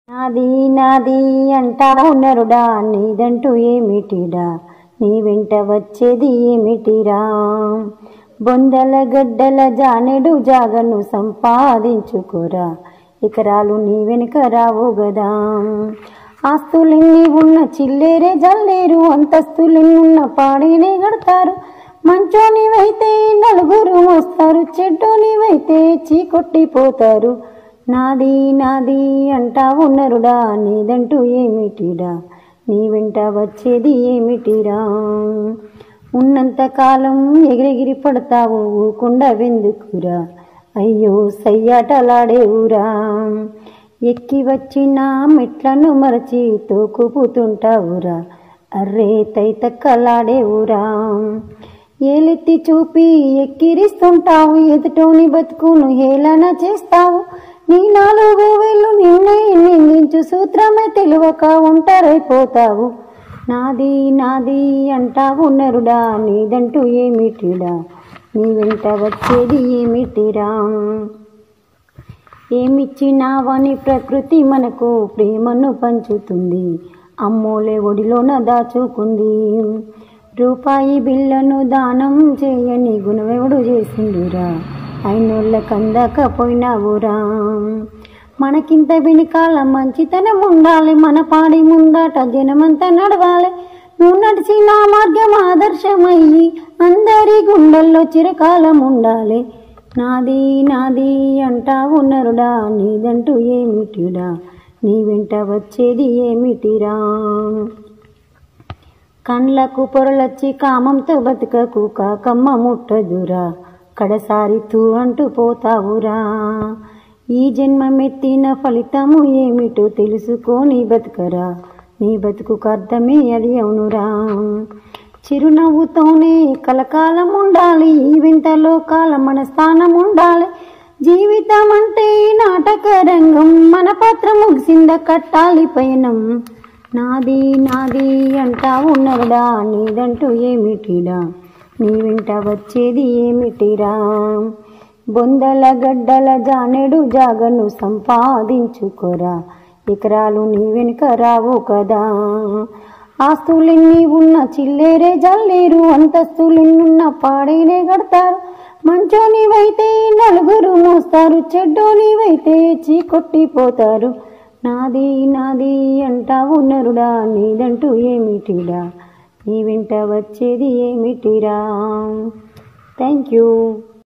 నాది నాది అంటావు నరుడా నీదంటూ ఏమిటిడా నీ వెంట వచ్చేది ఏమిటిరా బొందల గడ్డల జానెడు జాగను సంపాదించుకోరా ఇకరాలు నీ వెనుక రావు గదా ఆస్తులెన్ని ఉన్న చిల్లేరే జల్లేరు అంతస్తులెన్నున్న పాడేనే గడతారు మంచోనివైతే నలుగురు మోస్తారు చెడ్డోనివైతే చీకొట్టిపోతారు నాది నాది అంటావు నరుడా నీదంటూ ఏమిటిడా నీ వెంట వచ్చేది ఏమిటిరా ఉన్నంత కాలం ఎగిరెగిరి పడతావు ఊకుండా వెందుకురా అయ్యో సయ్యాటలాడేవురా ఎక్కి వచ్చిన మెట్లను మరచి తోకుపుతుంటావురా అర్రే తైతక్కలాడేవురా ఏలెత్తి చూపి ఎక్కిరిస్తుంటావు ఎదుటోని బతుకును హేళన చేస్తావు నీ నాలుగు వేళ్ళు నిన్నే నిందించు సూత్రమే తెలియక ఒంటరైపోతావు నాది నాది అంటావు నరుడా నీదంటూ ఏమిటిడా నీ వెంట వచ్చేది ఏమిటిరా ఏమిచ్చినావని ప్రకృతి మనకు ప్రేమను పంచుతుంది అమ్మోలే ఒడిలోన దాచుకుంది రూపాయి బిళ్ళను దానం చేయని గుణమెవడు చేసిండురా అయినోళ్ళ కందకపోయినావురా మనకింత వెనుకాల మంచితనం ఉండాలి మన పాడి ముందట జనమంతా నడవాలి నువ్వు నడిచిన మార్గం ఆదర్శమయ్యి అందరి గుండెల్లో చిరకాలం ఉండాలి నాది నాది అంటావు నరుడా నీదంటూ ఏమిటిడా నీ వెంట వచ్చేది ఏమిటిరా కండ్లకు పొరలొచ్చి కామంతో బతుకకు కాకమ్మ ముట్టదురా కడసారి తూ అంటూ పోతావురా ఈ జన్మమెత్తిన ఫలితము ఏమిటో తెలుసుకోని బతుకరా నీ బతుకుకు అర్థమే అది అవునురా చిరునవ్వుతోనే కలకాలం ఉండాలి ఈ వింత లోకాల మన స్థానం ఉండాలి జీవితం అంటే నాటక రంగం మన పాత్ర ముగిసింద కట్టాలి పయనం నాది నాది అంటావు నరుడా నీదంటూ ఏమిటిడా నీ వెంట వచ్చేది ఏమిటిరా బొందల గడ్డల జానెడు జాగను సంపాదించుకోరా ఎకరాలు నీ వెనుక రావు కదా ఆస్తులెన్ని ఉన్న చిల్లేరే జల్లేరు అంతస్తులెన్నున్న పాడేనే గడతారు మంచోనివైతే నలుగురు మోస్తారు చెడ్డోనివైతే చీకొట్టిపోతారు నాది నాది అంటావు నరుడా నీదంటూ ఏమిటిడా నీ వెంట వచ్చేది ఏమిటిరా థ్యాంక్ యూ